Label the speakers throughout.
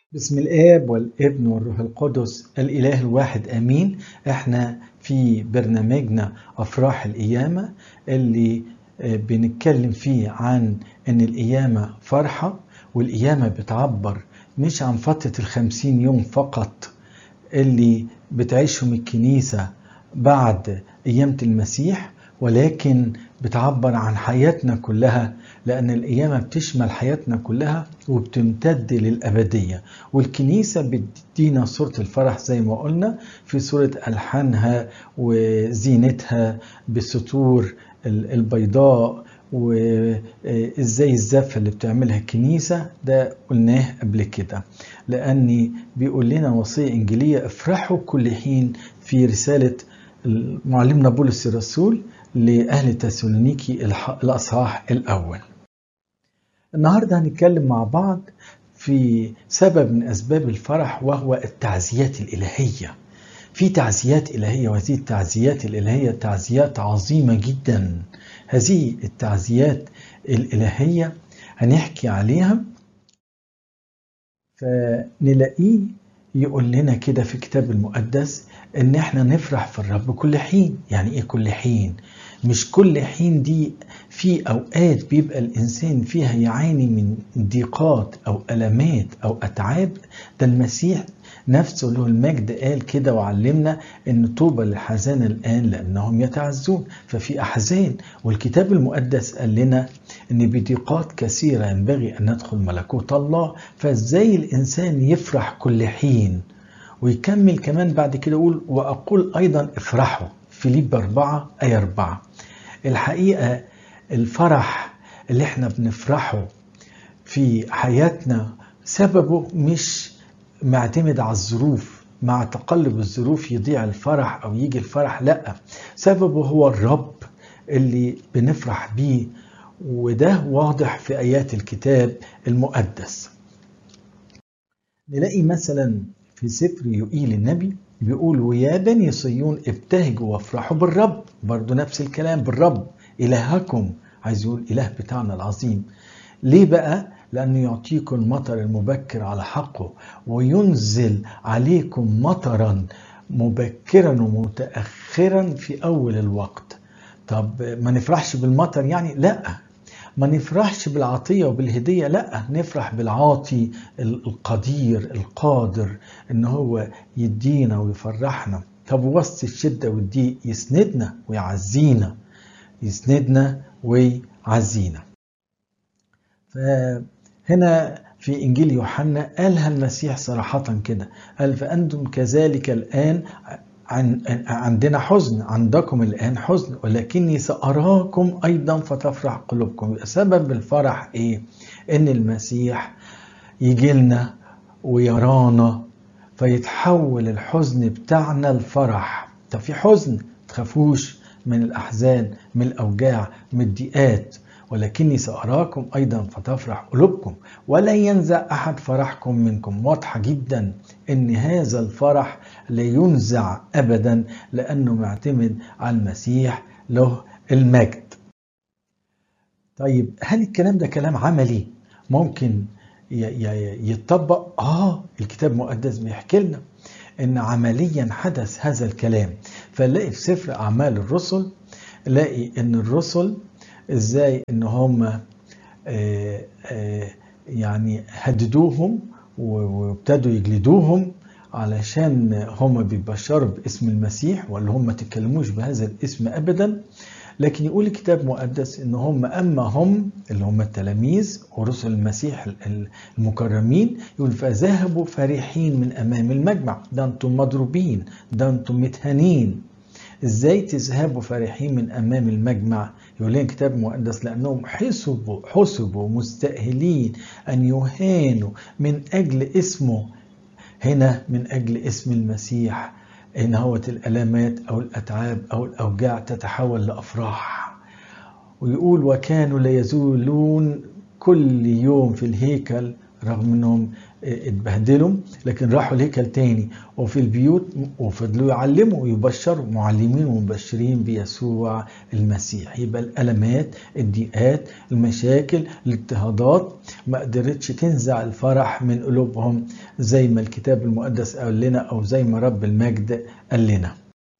Speaker 1: بسم الآب والابن والروح القدس الإله الواحد آمين احنا في برنامجنا أفراح القيامة اللي بنتكلم فيه عن أن القيامة فرحة والقيامة بتعبر مش عن فترة الخمسين يوم فقط اللي بتعيشهم الكنيسة بعد قيامة المسيح ولكن بتعبر عن حياتنا كلها لأن القيامة بتشمل حياتنا كلها وبتمتد للأبدية والكنيسة بتدينا صورة الفرح زي ما قلنا في صورة ألحانها وزينتها بالسطور البيضاء وازاي الزفه اللي بتعملها الكنيسه ده قلناه قبل كده لاني بيقول لنا وصيه انجيليه افرحوا كل حين في رساله معلمنا بولس الرسول لاهل تسالونيكي الاصحاح الاول النهارده هنتكلم مع بعض في سبب من اسباب الفرح وهو التعزيات الالهيه في تعزيات الهيه وهذه التعزيات الالهيه تعزيات عظيمه جدا هذه التعزيات الإلهية هنحكي عليها فنلاقيه يقول لنا كده في الكتاب المقدس ان احنا نفرح في الرب كل حين يعني ايه كل حين مش كل حين دي في اوقات بيبقى الانسان فيها يعاني من ضيقات او المات او اتعاب ده المسيح نفسه له المجد قال كده وعلمنا ان طوبى للحزان الان لانهم يتعزون ففي احزان والكتاب المقدس قال لنا ان بضيقات كثيره ينبغي ان ندخل ملكوت الله فازاي الانسان يفرح كل حين ويكمل كمان بعد كده يقول واقول ايضا افرحوا فيليب 4 ايه 4 الحقيقه الفرح اللي احنا بنفرحه في حياتنا سببه مش معتمد على الظروف مع تقلب الظروف يضيع الفرح او يجي الفرح لا سببه هو الرب اللي بنفرح بيه وده واضح في ايات الكتاب المقدس نلاقي مثلا في سفر يوئيل النبي بيقول ويا بني صيون ابتهجوا وافرحوا بالرب برضو نفس الكلام بالرب الهكم عايز يقول اله بتاعنا العظيم ليه بقى لأنه يعطيكم المطر المبكر على حقه وينزل عليكم مطرا مبكرا ومتأخرا في أول الوقت طب ما نفرحش بالمطر يعني لا ما نفرحش بالعطية وبالهدية لا نفرح بالعاطي القدير القادر ان هو يدينا ويفرحنا طب وسط الشدة والضيق يسندنا ويعزينا يسندنا ويعزينا فهنا في إنجيل يوحنا قالها المسيح صراحة كده قال فأنتم كذلك الآن عن عندنا حزن عندكم الآن حزن ولكني سأراكم أيضا فتفرح قلوبكم سبب الفرح إيه؟ إن المسيح يجي لنا ويرانا فيتحول الحزن بتاعنا لفرح طب في حزن تخافوش من الأحزان من الأوجاع من الضيقات ولكني سأراكم أيضا فتفرح قلوبكم ولا ينزع أحد فرحكم منكم واضحة جدا أن هذا الفرح لا ينزع أبدا لأنه معتمد على المسيح له المجد طيب هل الكلام ده كلام عملي ممكن يتطبق آه الكتاب المقدس بيحكي لنا ان عمليا حدث هذا الكلام فنلاقي في سفر اعمال الرسل نلاقي ان الرسل ازاي ان هم يعني هددوهم وابتدوا يجلدوهم علشان هم بيبشروا باسم المسيح ولا هم ما تتكلموش بهذا الاسم ابدا لكن يقول الكتاب المقدس ان هم اما هم اللي هم التلاميذ ورسل المسيح المكرمين يقول فذهبوا فرحين من امام المجمع ده انتم مضروبين ده انتم متهانين ازاي تذهبوا فرحين من امام المجمع يقول لنا الكتاب المقدس لانهم حسبوا حسبوا مستاهلين ان يهانوا من اجل اسمه هنا من اجل اسم المسيح ان هوت الالامات او الاتعاب او الاوجاع تتحول لافراح ويقول وكانوا لا يزولون كل يوم في الهيكل رغم انهم اتبهدلوا لكن راحوا الهيكل تاني وفي البيوت وفضلوا يعلموا ويبشروا معلمين ومبشرين بيسوع المسيح يبقى الألمات الضيقات المشاكل الاضطهادات ما قدرتش تنزع الفرح من قلوبهم زي ما الكتاب المقدس قال لنا أو زي ما رب المجد قال لنا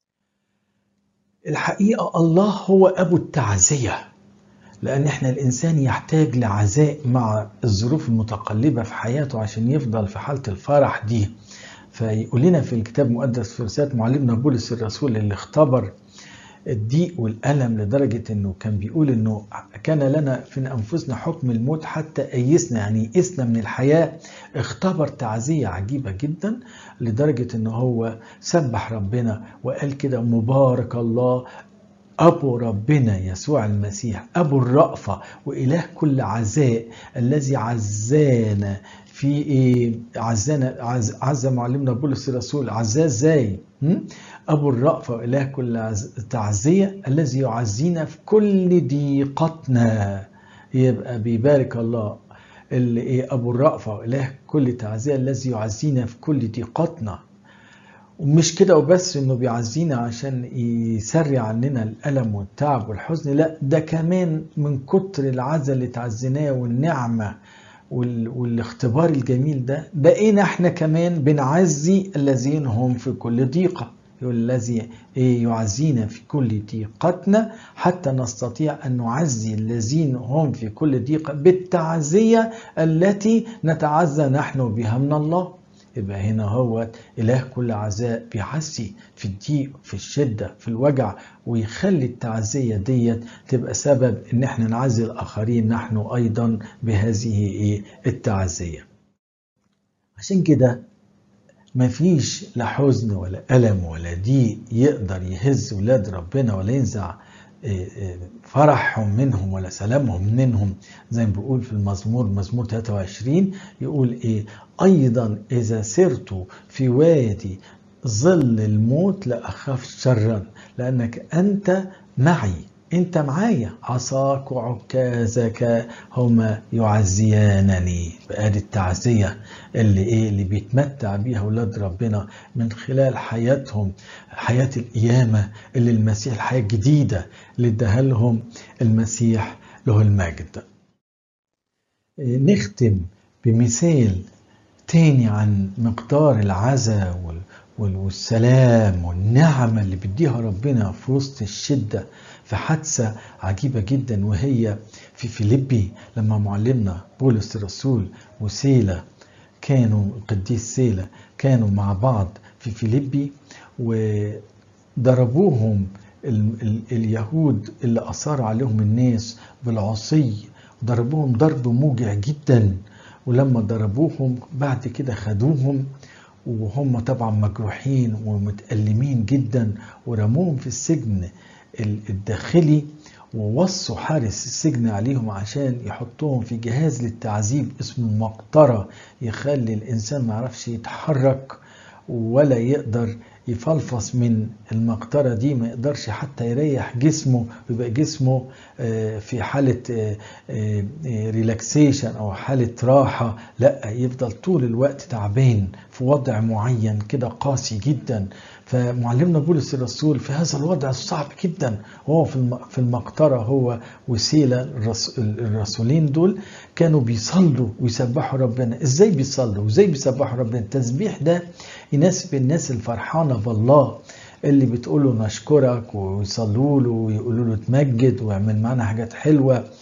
Speaker 1: الحقيقة الله هو أبو التعزية لأن إحنا الإنسان يحتاج لعزاء مع الظروف المتقلبة في حياته عشان يفضل في حالة الفرح دي فيقول لنا في الكتاب المقدس في رسالة معلمنا بولس الرسول اللي اختبر الضيق والألم لدرجة إنه كان بيقول إنه كان لنا في أنفسنا حكم الموت حتى أيسنا يعني يئسنا من الحياة اختبر تعزية عجيبة جدا لدرجة إنه هو سبح ربنا وقال كده مبارك الله أبو ربنا يسوع المسيح أبو الرأفة وإله كل عزاء الذي عزانا في إيه عزانا عز, عز معلمنا بولس الرسول عزاه ازاي؟ أبو الرأفة وإله كل تعزية الذي يعزينا في كل ضيقتنا يبقى بيبارك الله اللي إيه أبو الرأفة وإله كل تعزية الذي يعزينا في كل ضيقتنا ومش كده وبس انه بيعزينا عشان يسرع عننا الالم والتعب والحزن لا ده كمان من كتر العزا اللي تعزيناه والنعمه والاختبار الجميل ده بقينا احنا كمان بنعزي الذين هم في كل ضيقه الذي يعزينا في كل ضيقتنا حتى نستطيع ان نعزي الذين هم في كل ضيقه بالتعزيه التي نتعزى نحن بها من الله يبقى هنا هو إله كل عزاء بيعزي في الضيق في الشدة في الوجع ويخلي التعزية ديت تبقى سبب إن احنا نعزي الآخرين نحن أيضا بهذه إيه التعزية عشان كده مفيش لا حزن ولا ألم ولا ضيق يقدر يهز ولاد ربنا ولا ينزع فرحهم منهم ولا سلامهم منهم زي ما بيقول في المزمور مزمور 23 يقول ايه ايضا اذا سرت في وادي ظل الموت لا اخاف شرا لانك انت معي انت معايا عصاك وعكازك هما يعزيانني بقى دي التعزيه اللي ايه اللي بيتمتع بيها اولاد ربنا من خلال حياتهم حياه القيامه اللي المسيح الحياه الجديده اللي اداها لهم المسيح له المجد نختم بمثال تاني عن مقدار العزاء والسلام والنعمة اللي بيديها ربنا في وسط الشدة في حادثة عجيبة جدا وهي في فيليبي لما معلمنا بولس الرسول وسيلة كانوا القديس سيلة كانوا مع بعض في فيليبي وضربوهم ال ال اليهود اللي أثار عليهم الناس بالعصي ضربوهم ضرب موجع جدا ولما ضربوهم بعد كده خدوهم وهم طبعا مجروحين ومتألمين جدا ورموهم في السجن الداخلي ووصوا حارس السجن عليهم عشان يحطوهم في جهاز للتعذيب اسمه المقطرة يخلي الإنسان ما يعرفش يتحرك ولا يقدر يفلفص من المقطرة دي ما يقدرش حتى يريح جسمه ويبقى جسمه في حالة ريلاكسيشن أو حالة راحة لا يفضل طول الوقت تعبان في وضع معين كده قاسي جدا فمعلمنا بولس الرسول في هذا الوضع الصعب جدا وهو في المقطرة هو وسيلة الرسولين دول كانوا بيصلوا ويسبحوا ربنا ازاي بيصلوا وازاي بيسبحوا ربنا التسبيح ده يناسب الناس الفرحانة بالله اللي بتقول له نشكرك ويصلوا له ويقولوا له تمجد واعمل معانا حاجات حلوه